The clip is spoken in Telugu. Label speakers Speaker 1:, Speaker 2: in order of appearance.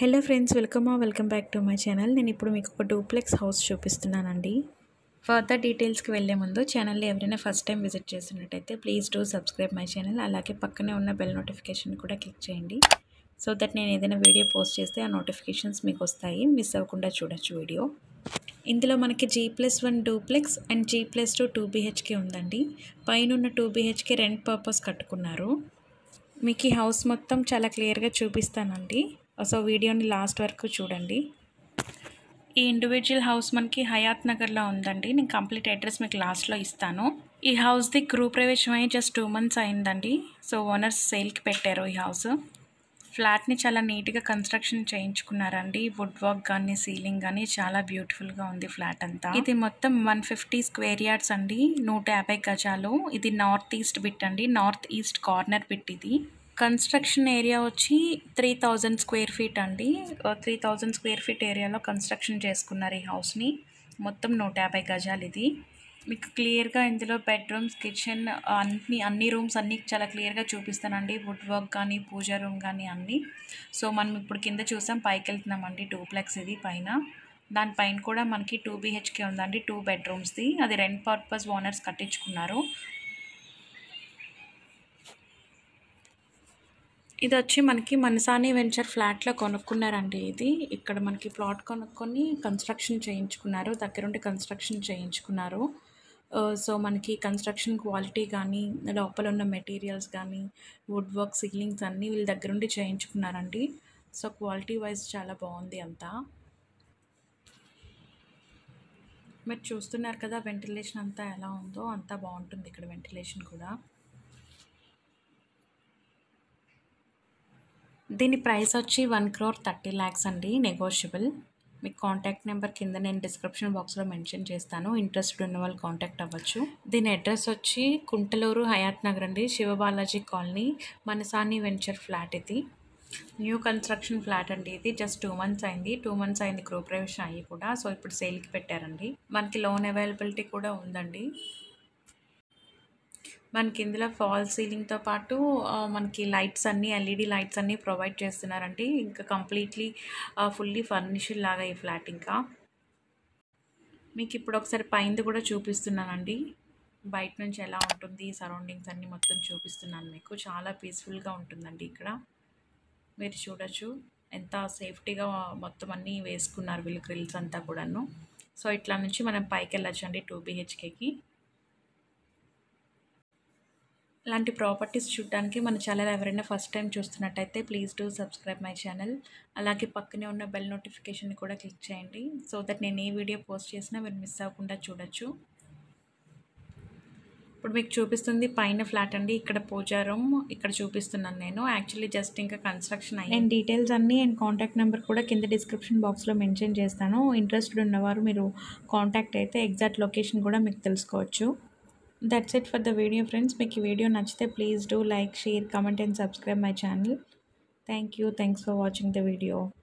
Speaker 1: hello friends welcome welcome back to my channel నేను ఇప్పుడు మీకు ఒక డూప్లెక్స్ హౌస్ చూపిస్తున్నానండి ఫర్దర్ డీటెయిల్స్కి వెళ్ళే ముందు ఛానల్ని ఎవరైనా ఫస్ట్ టైం విజిట్ చేస్తున్నట్టయితే please do subscribe my channel అలాగే పక్కనే ఉన్న బెల్ నోటిఫికేషన్ కూడా క్లిక్ చేయండి సో దట్ నేను ఏదైనా వీడియో పోస్ట్ చేస్తే ఆ నోటిఫికేషన్స్ మీకు వస్తాయి మిస్ అవ్వకుండా చూడొచ్చు వీడియో ఇందులో మనకి G plus one duplex and G plus two two BHK ఉందండి పైన ఉన్న టూ బీహెచ్కే రెంట్ పర్పస్ కట్టుకున్నారు మీకు ఈ హౌస్ మొత్తం చాలా క్లియర్గా చూపిస్తానండి సో వీడియోని లాస్ట్ వరకు చూడండి ఈ ఇండివిజువల్ హౌస్ మనకి హయాత్ నగర్లో ఉందండి నేను కంప్లీట్ అడ్రస్ మీకు లాస్ట్లో ఇస్తాను ఈ హౌస్ది గృహ ప్రవేశం అయ్యి జస్ట్ టూ మంత్స్ అయిందండి సో ఓనర్స్ సేల్కి పెట్టారు ఈ హౌస్ ఫ్లాట్ని చాలా నీట్గా కన్స్ట్రక్షన్ చేయించుకున్నారండి వుడ్ వర్క్ కానీ సీలింగ్ కానీ చాలా బ్యూటిఫుల్గా ఉంది ఫ్లాట్ అంతా ఇది మొత్తం వన్ ఫిఫ్టీ స్క్వేర్ యార్డ్స్ అండి నూట యాభై గజాలు ఇది నార్త్ ఈస్ట్ బిట్ అండి నార్త్ ఈస్ట్ కార్నర్ బిట్ ఇది కన్స్ట్రక్షన్ ఏరియా వచ్చి త్రీ థౌజండ్ స్క్వేర్ ఫీట్ అండి త్రీ థౌజండ్ స్క్వేర్ ఫీట్ ఏరియాలో కన్స్ట్రక్షన్ చేసుకున్నారు ఈ హౌస్ని మొత్తం నూట యాభై గజాలు ఇది మీకు క్లియర్గా ఇందులో బెడ్రూమ్స్ కిచెన్ అన్ని అన్ని రూమ్స్ అన్నీ చాలా క్లియర్గా చూపిస్తానండి వుడ్ వర్క్ కానీ పూజ రూమ్ కానీ అన్నీ సో మనం ఇప్పుడు కింద చూసాం పైకి వెళ్తున్నామండి డూప్లెక్స్ ఇది పైన దానిపైన కూడా మనకి టూ బీహెచ్కే ఉందండి టూ బెడ్రూమ్స్ది అది రెంట్ పర్పస్ ఓనర్స్ కట్టించుకున్నారు ఇది వచ్చి మనకి మనసాని వెంచర్ ఫ్లాట్లో కొనుక్కున్నారండి ఇది ఇక్కడ మనకి ప్లాట్ కొనుక్కొని కన్స్ట్రక్షన్ చేయించుకున్నారు దగ్గరుండి కన్స్ట్రక్షన్ చేయించుకున్నారు సో మనకి కన్స్ట్రక్షన్ క్వాలిటీ కానీ లోపల ఉన్న మెటీరియల్స్ కానీ వుడ్ వర్క్ సీలింగ్స్ అన్నీ వీళ్ళ దగ్గరుండి చేయించుకున్నారండి సో క్వాలిటీ వైజ్ చాలా బాగుంది అంతా మీరు చూస్తున్నారు కదా వెంటిలేషన్ అంతా ఎలా ఉందో అంతా బాగుంటుంది ఇక్కడ వెంటిలేషన్ కూడా దీని ప్రైస్ వచ్చి వన్ క్రోర్ థర్టీ ల్యాక్స్ అండి నెగోషియబుల్ మీకు కాంటాక్ట్ నెంబర్ కింద నేను డిస్క్రిప్షన్ బాక్స్లో మెన్షన్ చేస్తాను ఇంట్రెస్టెడ్ ఉన్న వాళ్ళు కాంటాక్ట్ అవ్వచ్చు దీని అడ్రస్ వచ్చి కుంటలూరు హయాత్ నగర్ అండి Shivabalaji colony Manasani venture flat ఇది న్యూ కన్స్ట్రక్షన్ ఫ్లాట్ అండి ఇది జస్ట్ టూ మంత్స్ అయింది టూ మంత్స్ అయింది గృహప్రవేశం అయ్యి కూడా సో ఇప్పుడు సేల్కి పెట్టారండి మనకి లోన్ అవైలబిలిటీ కూడా ఉందండి మనకి ఇందులో ఫాల్ సీలింగ్తో పాటు మనకి లైట్స్ అన్నీ ఎల్ఈడి లైట్స్ అన్నీ ప్రొవైడ్ చేస్తున్నారండి ఇంకా కంప్లీట్లీ ఫుల్లీ ఫర్నిష్డ్ లాగా ఈ ఫ్లాట్ ఇంకా మీకు ఇప్పుడు ఒకసారి పైంది కూడా చూపిస్తున్నానండి బయట నుంచి ఎలా ఉంటుంది సరౌండింగ్స్ అన్నీ మొత్తం చూపిస్తున్నాను మీకు చాలా పీస్ఫుల్గా ఉంటుందండి ఇక్కడ మీరు చూడొచ్చు ఎంత సేఫ్టీగా మొత్తం అన్నీ వేసుకున్నారు వీళ్ళు గ్రిల్స్ అంతా కూడాను సో ఇట్లా నుంచి మనం పైకి వెళ్ళొచ్చండి టూ బీహెచ్కేకి ఇలాంటి ప్రాపర్టీస్ చూడడానికి మన ఛానల్ ఎవరైనా ఫస్ట్ టైం చూస్తున్నట్టయితే please do subscribe my channel అలాగే పక్కనే ఉన్న బెల్ నోటిఫికేషన్ కూడా క్లిక్ చేయండి సో దట్ నేను ఏ వీడియో పోస్ట్ చేసినా మీరు మిస్ అవ్వకుండా చూడొచ్చు ఇప్పుడు మీకు చూపిస్తుంది పైన ఫ్లాట్ అండి ఇక్కడ పూజా రూమ్ ఇక్కడ చూపిస్తున్నాను నేను యాక్చువల్లీ జస్ట్ ఇంకా కన్స్ట్రక్షన్ అయ్యి నేను డీటెయిల్స్ అన్నీ అండ్ కాంటాక్ట్ నెంబర్ కూడా కింద డిస్క్రిప్షన్ బాక్స్లో మెన్షన్ చేస్తాను ఇంట్రెస్టెడ్ ఉన్నవారు మీరు కాంటాక్ట్ అయితే ఎగ్జాక్ట్ లొకేషన్ కూడా మీకు తెలుసుకోవచ్చు that's it for the video friends మీకు ఈ వీడియో నచ్చితే please do like share comment and subscribe my channel thank you thanks for watching the video